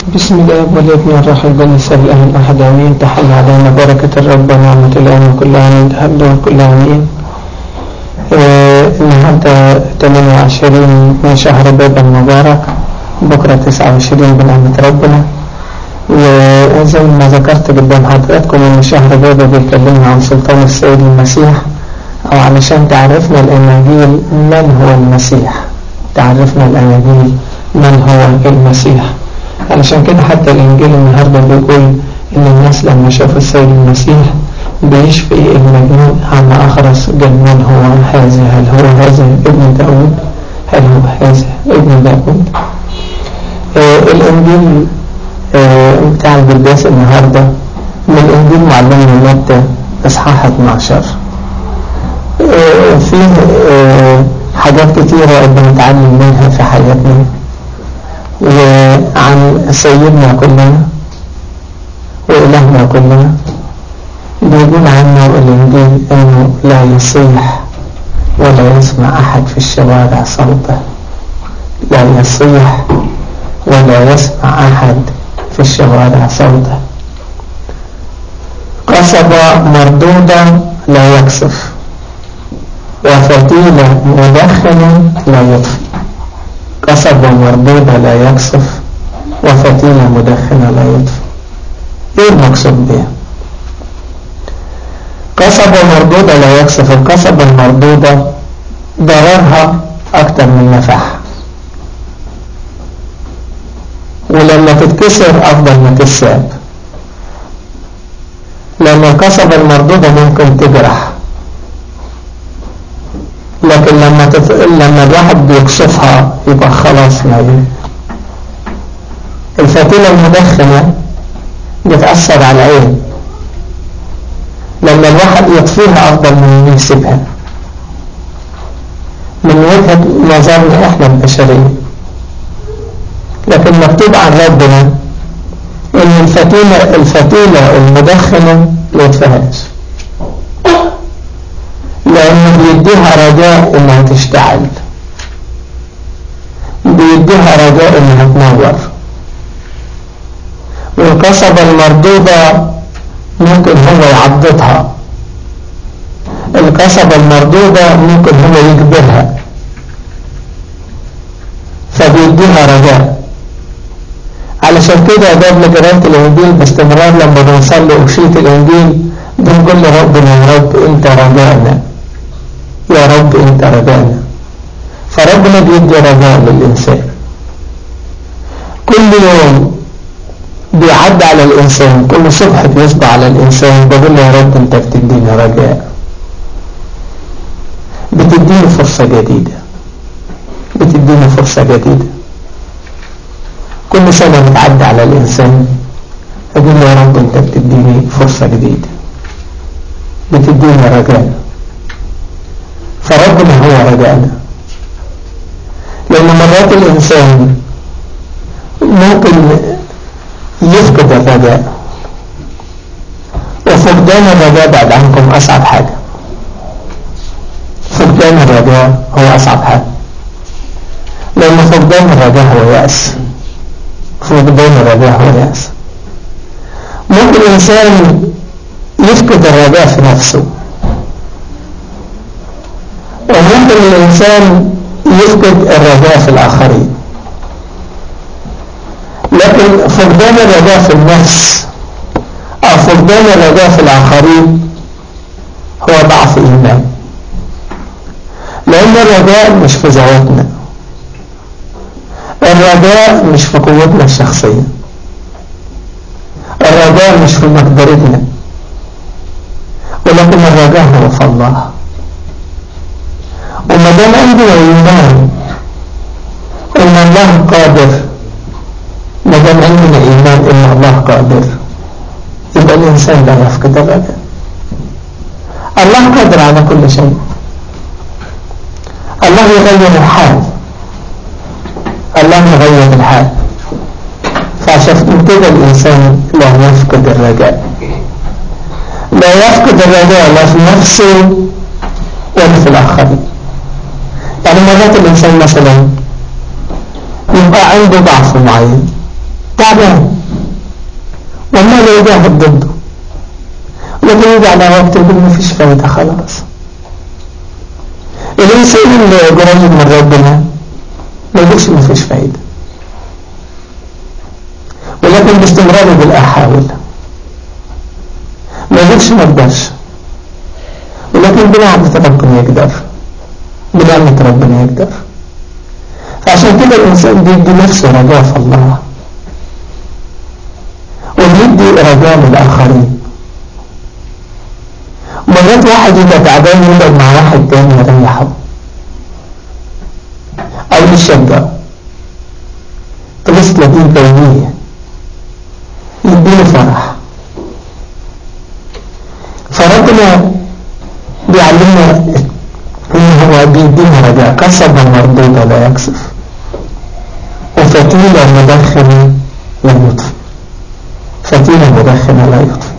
بسم الله والابن والروح القدس الآن الأحد آمين تحل علينا بركة الرب ونعمة الآن وكل عام تهدى وكل عامين آه النهاردة 28 من شهر باب المبارك بكرة 29 بنعمة ربنا وزي ما ذكرت قدام حضراتكم ان شهر بابا بيكلمنا عن سلطان السيد المسيح او علشان تعرفنا الاناجيل من هو المسيح تعرفنا الاناجيل من هو المسيح علشان كده حتى الانجيل النهاردة بيقول ان الناس لما شافوا السيد المسيح بيشفي المجنون عن اخرس قال من هو هذا هل هو هذا ابن داود هل هو هذا ابن داود آه الانجيل آه بتاع القداس النهاردة من الانجيل معلمنا متى اصحاح 12 آه فيه آه حاجات كتيرة بنتعلم منها في حياتنا وعن سيدنا كلنا وإلهنا كلنا بيقول عنه الإنجيل أنه لا يصيح ولا يسمع أحد في الشوارع صوته لا يصيح ولا يسمع أحد في الشوارع صوته قصبة مردودة لا يكسف وفتيلة مدخنة لا يطفي قصبة مردودة لا يكسف وفتيلة مدخنة لا يطفي ايه المقصود بها قصبة مردودة لا يكسف القصبة المردودة ضررها اكتر من نفعها ولما تتكسر افضل ما تتساب لان القصبة المردودة ممكن تجرح لكن لما تف... لما الواحد بيكشفها يبقى خلاص ما الفتيلة المدخنة بتأثر على العين لما الواحد يطفيها أفضل من إنه يسيبها من وجهة نظرنا إحنا البشرية لكن مكتوب عن ربنا إن الفتيلة الفتيلة المدخنة ما يطفيهاش لأنه بيديها رجاء إنها تشتعل بيديها رجاء إنها تنور والقصبة المردودة ممكن هو يعضدها القصبة المردودة ممكن هو يجبرها فبيديها رجاء علشان كده قبل قراءة الإنجيل باستمرار لما بنصلي أشية الإنجيل بنقول لربنا يا رب أنت رجاءنا يا رب أنت رجاءنا فربنا بيدي رجاء للإنسان كل يوم بيعدي على الإنسان كل صبح بيصبح على الإنسان بقول له يا رب أنت بتديني رجاء بتديني فرصة جديدة بتديني فرصة جديدة كل سنة بتعدي على الإنسان أقول له يا رب أنت بتديني فرصة جديدة بتديني رجاء فربنا هو رجاءنا لأن مرات الإنسان ممكن يفقد الرجاء وفقدان الرجاء بعد عنكم أصعب حاجة فقدان الرجاء هو أصعب حاجة لأن فقدان الرجاء هو يأس فقدان الرجاء هو يأس ممكن الإنسان يفقد الرجاء في نفسه وممكن الإنسان يفقد الرجاء في الآخرين لكن فقدان الرجاء في النفس أو فقدان الرجاء في الآخرين هو ضعف إيمان لأن الرجاء مش في ذواتنا الرجاء مش في قوتنا الشخصية الرجاء مش في مقدرتنا ولكن الرجاء هو في الله وما دام عندنا إيمان إن الله قادر ما دام عندنا إيمان إن الله قادر يبقى الإنسان لا يفقد الرجاء الله قادر على كل شيء الله يغير الحال الله يغير الحال فعشان كده الإنسان لا يفقد الرجاء لا يفقد الرجاء لا في نفسه ولا في الآخرين يعني مرات الإنسان مثلا يبقى عنده ضعف معين تعبان وما لا يجاهد ضده لكن يجي على وقت يقول ما فيش فايدة خلاص الإنسان اللي قريب من ربنا ما يقولش ما فيش فايدة ولكن باستمرار يقول أحاول ما يقولش ما اقدرش ولكن بنعمة ربنا يقدر بنعمة ربنا يقدر فعشان كده الإنسان بيدي نفسه رجاء في الله وبيدي رجاء للآخرين مرات واحد يبقى تعبان يقعد مع واحد تاني يريحه أو يشجعه تبص تلاقيه بينية يديله فرح فربنا بيعلمنا ان هو بيدينا رجاء كسب المردود لا يكسف وفتيل مدخن لا يطفي فتيل مدخن لا يطفي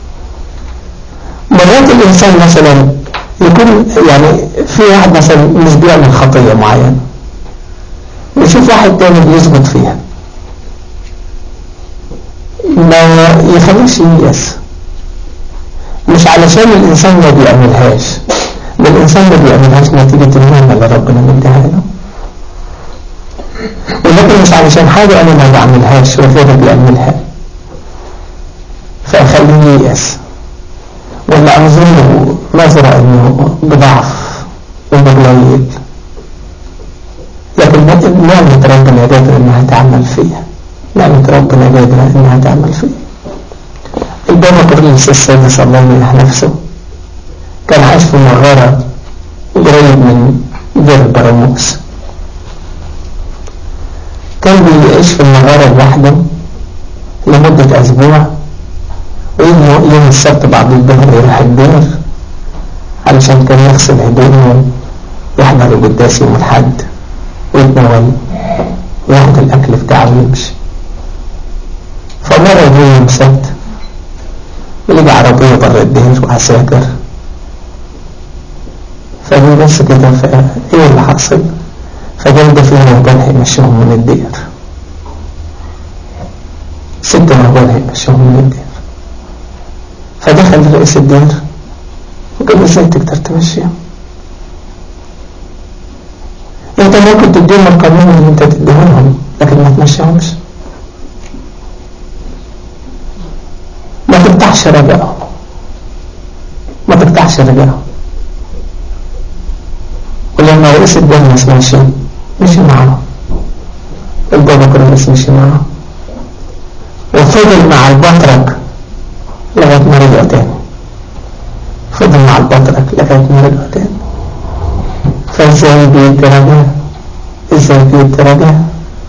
مرات الإنسان مثلا يكون يعني في واحد مثلا مش بيعمل خطية معينة ويشوف واحد تاني بيثبت فيها ما يخليش ييأس مش علشان الإنسان ما بيعملهاش ده الإنسان ما بيعملهاش نتيجة النعمة اللي ربنا مديها له ولكن مش علشان حاجة أنا ما بعملهاش وغيري بيعملها فأخليه ييأس ولا أنظره نظرة أنه بضعف وبقليل لكن نعمة ربنا قادرة أنها تعمل فيها نعمة ربنا قادرة أنها تعمل فيها البابا كورنيس السادس الله يمنح نفسه كان عايش في مغارة قريب من دير البراموس كان بيعيش في المغارة لوحده لمدة أسبوع ويجي يوم السبت بعد الظهر يروح الدير علشان كان يغسل هدومه ويحضر القداس يوم الحد ويتناول وياخد الأكل بتاعه ويمشي فمرة يجي يوم السبت ولقى عربية برا الدير وعساكر فبيبص كده ايه اللي حاصل فجاب ده فيه رهبان هيمشيهم من الدير ست رهبان هيمشيهم من الدير فدخل رئيس الدير وقال ازاي تقدر تمشيهم انت ممكن تديهم القانون اللي انت تديهولهم لكن ما تمشيهمش ما تقطعش رجعهم ما تقطعش رجعهم ولما رئيس الدين ما سمعش مشي معه البابا كرولس مشي معه وفضل مع البطرك لغاية ما رجع تاني فضل مع البطرك لغاية ما رجع تاني فازاي بيدي رجاء ازاي بيدي رجاء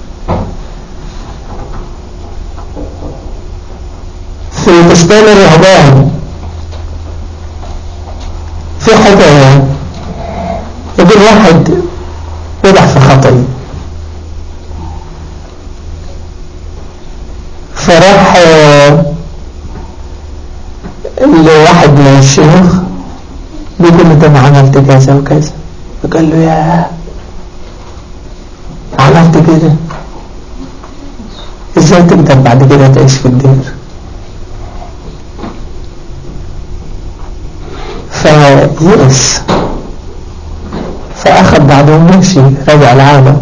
في بستان الرهبان في حكاية يقول واحد وضع في خطي فراح لواحد من الشيوخ بيقول له ده انا عملت كذا وكذا فقال له يا عملت كده ازاي تقدر بعد كده تعيش في الدير فيأس فأخذ بعده ومشي رجع العالم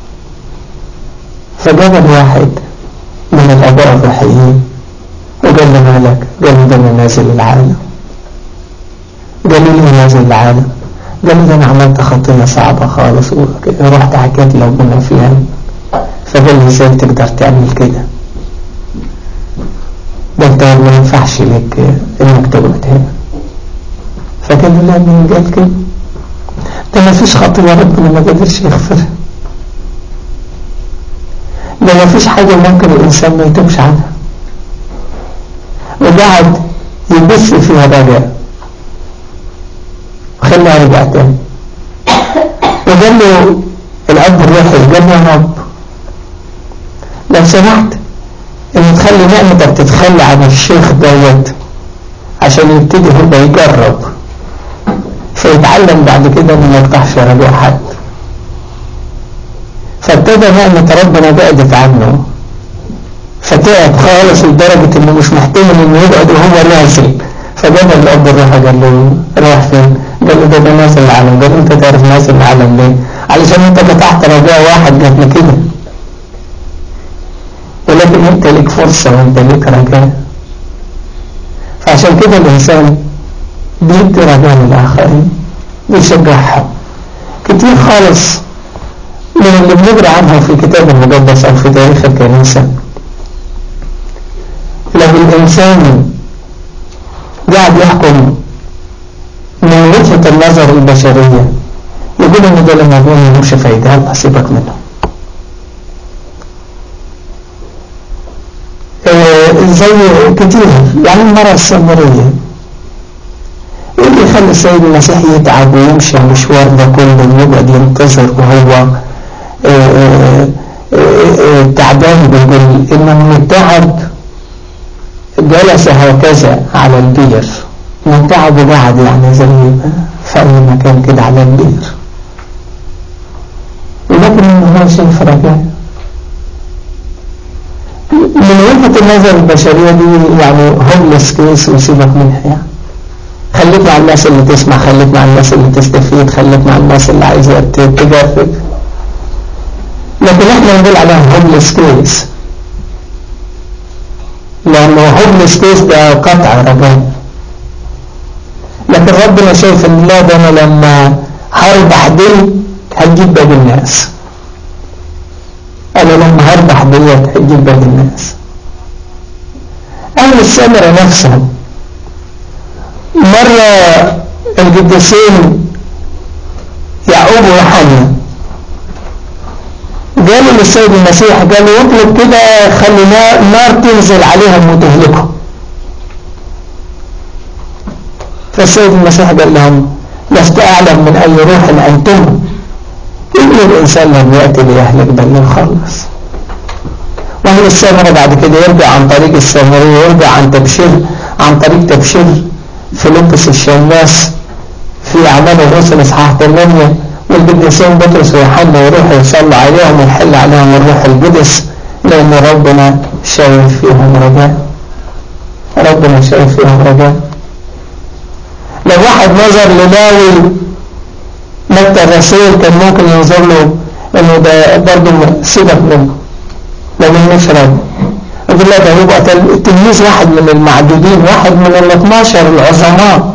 فجاب واحد من الآباء الروحيين وقال له مالك قال له ده انا نازل العالم قال له ليه نازل العالم قال له ده انا عملت خطية صعبة خالص ورحت حكيت لابونا فيها فقال لي ازاي تقدر تعمل كده ده انت ما ينفعش لك انك تقعد هنا فقال له لا مين قال كده ده ما فيش خطية ربنا ما قدرش يغفرها ده ما فيش حاجة ممكن الإنسان ما يتوبش عنها وقعد يبث فيها رجاء وخلى يرجع تاني وقال له الأب الروحي قال له يا رب لو سمحت ان تخلي نعمتك تتخلى عن الشيخ دوت عشان يبتدي هو يجرب فيتعلم بعد كده انه ما يقطعش رجاء حد فابتدى نعمة ربنا بعدت عنه تعب خالص لدرجة انه مش محتمل انه يقعد وهو نازل فجاب الاب الروح قال له رايح فين قال له ده ده نازل العالم قال له انت تعرف نازل العالم ليه علشان انت فتحت رجاء واحد قبل كده ولكن انت ليك فرصة وانت ليك رجاء فعشان كده الانسان بيدي رجاء للاخرين بيشجعهم كتير خالص من اللي بنقرا عنها في الكتاب المقدس او في تاريخ الكنيسة لو الانسان قاعد يحكم من وجهة النظر البشرية يقول ان ده لما يكون ملوش فايدة هبقى سيبك منه زي كتير يعني المرأة السامرية اللي يخلي السيد المسيح يتعب ويمشي المشوار ده كله ويقعد ينتظر وهو تعبان بيقول انه من التعب جلس هكذا على البير من تعب وقعد يعني زي في اي مكان كده على البير ولكن انه هو شايف رجاء من وجهة النظر البشرية دي يعني هوملس كيس وسيبك منها يعني خليك مع الناس اللي تسمع خليك مع الناس اللي تستفيد خليك مع الناس اللي عايزة تجرب لكن احنا نقول عليها هوملس كيس لأنه هوملس كيس ده قطع رجاء لكن ربنا شايف ان لا ده انا لما هربح دي هتجيب باقي الناس انا لما هربح ديت هتجيب باقي الناس اهل السمرة نفسهم مرة القديسين يعقوب ويوحنا قالوا للسيد المسيح قالوا اطلب كده خلي نار تنزل عليهم وتهلكهم فالسيد المسيح قال لهم لست أعلم من أي روح أنتم ابن الإنسان لم يأتي ليهلك بل يخلص وأهل السامرة بعد كده يرجع عن طريق السامرية يرجع عن تبشير عن طريق تبشير فيلبس الشماس في أعمال الرسل إصحاح 8 والقديسين بطرس ويوحنا يروحوا يصلوا عليهم ويحل عليهم الروح القدس لأن ربنا شايف فيهم رجاء ربنا شايف فيهم رجاء لو واحد نظر للاوي متى الرسول كان ممكن ينظر له انه ده برضه سيبك منه لو مش رب يقول لك هيبقى تلميذ واحد من المعدودين واحد من ال 12 العظماء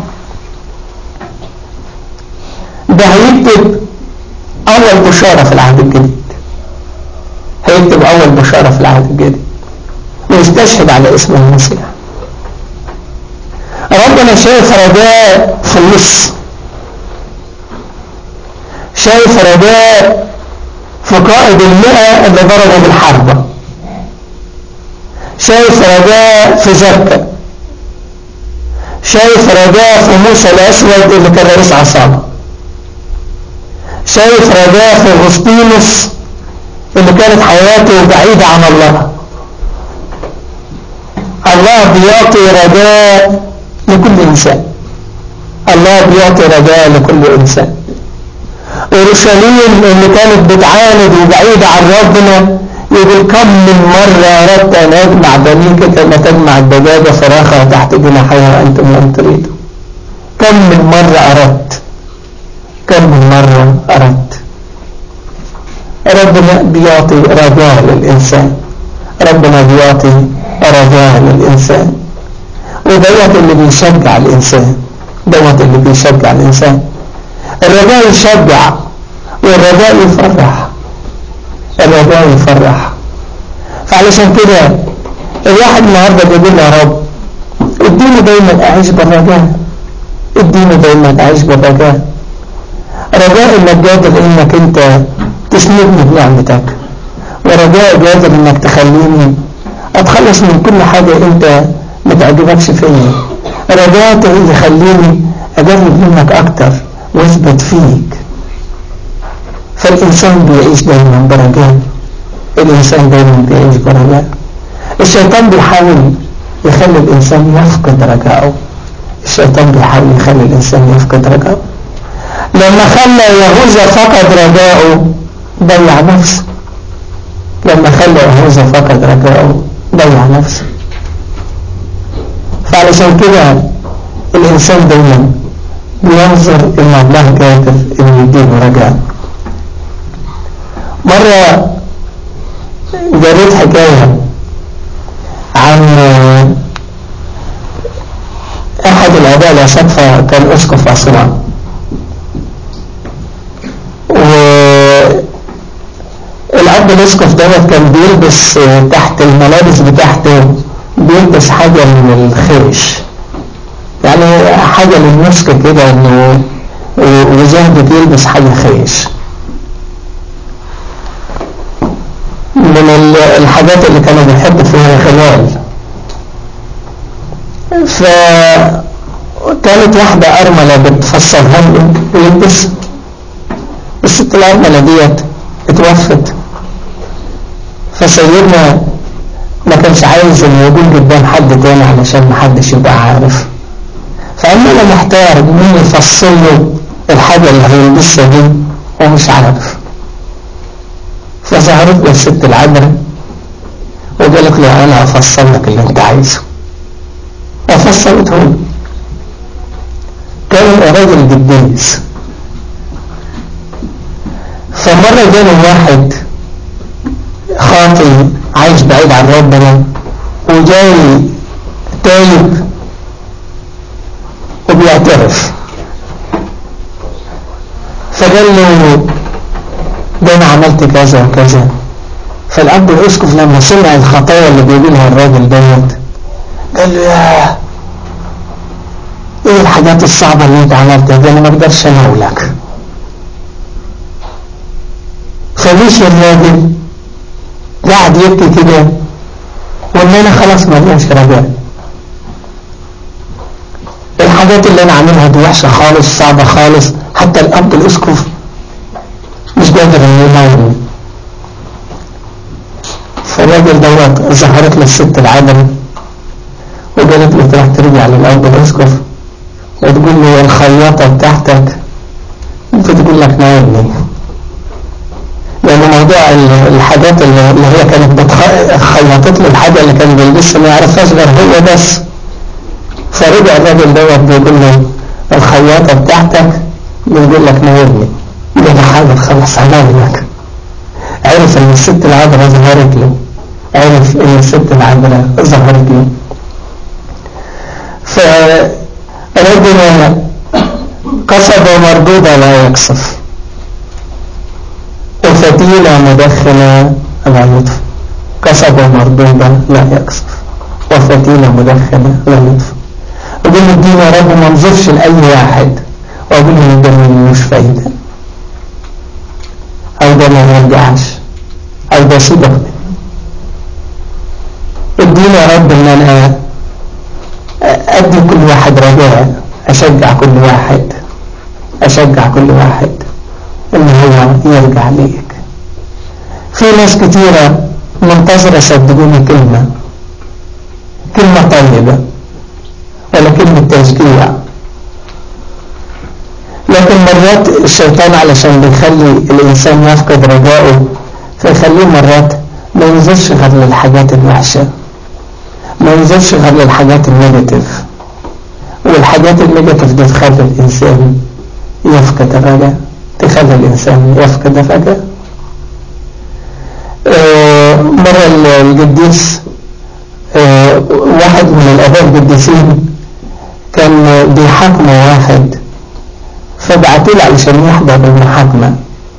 ده هيكتب اول بشارة في العهد الجديد هيكتب اول بشارة في العهد الجديد ويستشهد على اسم المسيح ربنا شايف رجاء في النص شايف رجاء في قائد المئة اللي ضربوا بالحربة شايف رجاء في زكا شايف رجاء في موسى الأسود اللي كان رئيس عصابة شايف رجاء في أغسطينوس اللي كانت حياته بعيدة عن الله الله بيعطي رجاء لكل إنسان الله بيعطي رجاء لكل إنسان أورشليم اللي كانت بتعاند وبعيدة عن ربنا يقول كم من مرة أردت أن أجمع بنيك كما تجمع الدجاجة فراخها تحت جناحيها أنتم لم تريدوا كم من مرة أردت كم من مرة أردت ربنا بيعطي رجاء للإنسان ربنا بيعطي رجاء للإنسان ودوت اللي بيشجع الإنسان دوت اللي بيشجع الإنسان الرجاء يشجع والرجاء يفرح الرجاء يفرح فعلشان كده الواحد النهارده بيقول يا رب اديني دايما اعيش بالرجاء اديني دايما اعيش بالرجاء رجاء انك قادر انك انت تسندني بنعمتك ورجاء قادر انك تخليني اتخلص من كل حاجة انت ما تعجبكش فيا رجاء يخليني اجرب منك اكتر واثبت فيك فالإنسان بيعيش دايما برجاء الإنسان دايما بيعيش برجاء الشيطان بيحاول يخلي الإنسان يفقد رجاءه الشيطان بيحاول يخلي الإنسان يفقد رجاءه لما خلى يهوذا فقد رجاءه ضيع نفسه لما خلى يهوذا فقد رجاءه يضيع نفسه فعلشان كده الإنسان دايما بينظر إن الله قادر إنه يديله رجاء مرة قريت حكاية عن أحد الآباء الأساتذة كان أسقف أسوان والأب الأسقف دوت كان بيلبس تحت الملابس بتاعته بيلبس حاجة من الخيش يعني حاجة للمسك كده انه وزهد بيلبس حاجة خيش من الحاجات اللي كانوا بيحبوا فيها خلال فكانت واحدة أرملة بتفصلها له ويلبس الست الأرملة ديت اتوفت فسيدنا ما كانش عايز انه يقول قدام حد تاني علشان ما حدش يبقى عارف فقال انا محتار مين يفصل له الحاجة اللي هيلبسها دي ومش عارف فظهرت له الست العذراء وقالت له انا افصل لك اللي انت عايزه افصلته له كان راجل قديس فمرة جاله واحد خاطي عايش بعيد عن ربنا وجاي تايب وبيعترف فقال له ده انا عملت كذا وكذا فالاب الاسقف لما سمع الخطايا اللي بيقولها الراجل دوت قال له يا ايه الحاجات الصعبة اللي انت عملتها دي انا ما اقدرش اناولك فمشي الراجل قاعد يبكي كده وان انا خلاص ما لهمش رجاء الحاجات اللي انا عاملها دي وحشة خالص صعبة خالص حتى الاب الاسقف مش قادر انه يناولني فالراجل دوت ظهرت له الست العذراء وقالت له تروح ترجع للاب الاسقف وتقول له الخياطة بتاعتك بتقول لك ناولني لأن موضوع الحاجات اللي هي كانت خيطت له الحاجة اللي كان بيلبسها ما يعرفهاش غير هو بس فرجع الراجل دوت بيقول له الخياطة بتاعتك بيقول لك نورني ده حاجة خلاص عمالك عرف ان الست العذراء ظهرت له عرف ان الست العذراء ظهرت له فربنا قصد مردودة لا يقصف وفتيلة مدخنة لا يطفئ قصب مردودة لا يقصف وفتيلة مدخنة لا يطفئ أقول له الدين يا رب ما انظرش لأي واحد وأقول له ده ملوش فايدة أو ده ما يرجعش أو ده سيبك منه اديني يا رب ان انا ادي كل واحد رجاء اشجع كل واحد اشجع كل واحد ان هو يرجع ليك في ناس كتيرة منتظرة صدقوني كلمة كلمة طيبة ولا كلمة تشجيع لكن مرات الشيطان علشان بيخلي الإنسان يفقد رجائه فيخليه مرات ما ينظرش غير للحاجات الوحشة ما ينظرش غير للحاجات النيجاتيف والحاجات النيجاتيف دي تخلي الإنسان يفقد الرجاء تخلي الإنسان يفقد الرجاء آه مرة القديس آه واحد من الآباء القديسين كان بيحاكموا واحد فبعتوا له علشان يحضر المحاكمة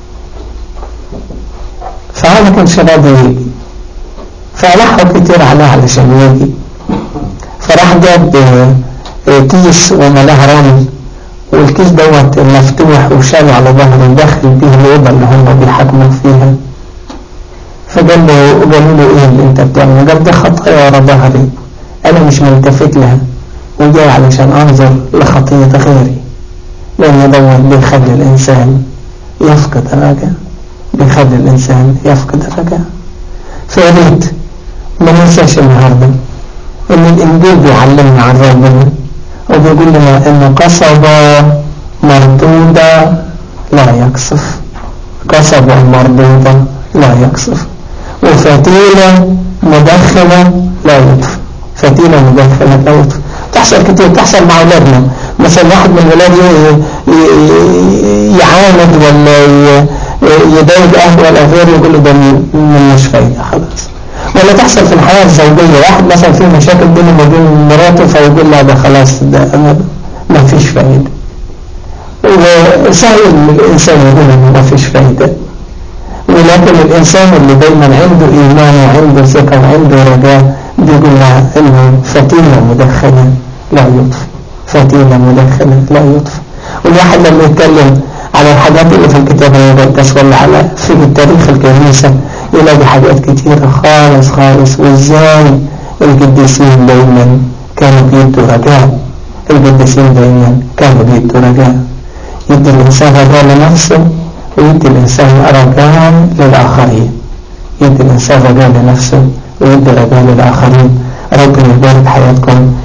فهو ما كانش راضي يجي فلحوا كتير عليه علشان يجي فراح جاب كيس وملاه رمل والكيس دوت مفتوح وشاله على ظهره ودخل بيه الأوضة اللي هم بيحاكموا فيها فقال له قالوا له ايه اللي انت بتعمله قال ده خطايا ورا ظهري انا مش ملتفت لها وجاي علشان انظر لخطية غيري لان دوت بيخلي الانسان يفقد الرجاء بيخلي الانسان يفقد الرجاء فياريت ما ننساش النهارده ان الانجيل بيعلمنا عن ربنا وبيقول لنا ان قصبة مردودة لا يقصف قصبة مردودة لا يقصف وفتيلة مدخنة لا يطفئ فتيلة مدخنة لا يطفئ تحصل كتير تحصل مع أولادنا مثلا واحد من الولاد يعاند ولا يضايق أهله ولا غيره يقول له ده مش فايدة خلاص ولا تحصل في الحياة الزوجية واحد مثلا فيه مشاكل بينه وبين مراته فيقول لا ده خلاص ده ما فيش فايدة وسهل الإنسان يقول إنه ما فيش فايدة ولكن الإنسان اللي دايما عنده إيمان وعنده ثقة وعنده رجاء بيقول لها إنه فتيلة مدخنة لا يطفئ فتيلة مدخنة لا يطفئ والواحد لما يتكلم على الحاجات اللي في الكتاب المقدس ولا على في تاريخ الكنيسة يلاقي حاجات كتيرة خالص خالص وازاي القديسين دايما كانوا بيدوا رجاء القديسين دايما كانوا بيدوا رجاء يدي الإنسان رجاء لنفسه ويدي الإنسان رجاء للآخرين يدي الإنسان رجاء لنفسه ويدي رجاء للآخرين ربنا يبارك حياتكم